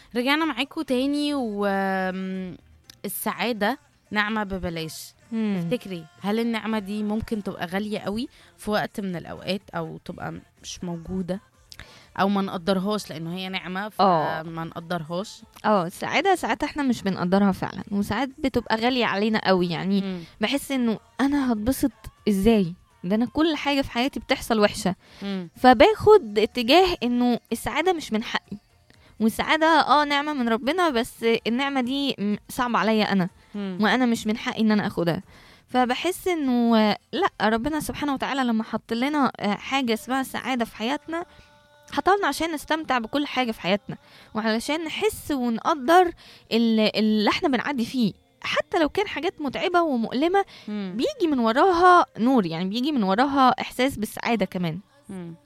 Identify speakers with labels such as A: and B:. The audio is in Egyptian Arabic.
A: رجعنا معاكم تاني والسعادة نعمة ببلاش
B: مم.
A: تفتكري هل النعمة دي ممكن تبقى غالية قوي في وقت من الأوقات أو تبقى مش موجودة أو ما نقدرهاش لأنه هي نعمة
B: آه.
A: فما نقدرهاش
B: اه السعادة ساعات احنا مش بنقدرها فعلا وساعات بتبقى غالية علينا قوي يعني
A: مم.
B: بحس انه انا هتبسط ازاي ده انا كل حاجة في حياتي بتحصل وحشة
A: مم.
B: فباخد اتجاه انه السعادة مش من حقي والسعادة اه نعمة من ربنا بس النعمة دي م- صعبة عليا انا
A: مم.
B: وانا مش من حقي ان انا اخدها فبحس انه آه، لا ربنا سبحانه وتعالى لما حط لنا آه، حاجه اسمها سعاده في حياتنا حطلنا عشان نستمتع بكل حاجه في حياتنا وعلشان نحس ونقدر ال- اللي احنا بنعدي فيه حتى لو كان حاجات متعبه ومؤلمه
A: مم.
B: بيجي من وراها نور يعني بيجي من وراها احساس بالسعاده كمان
A: مم.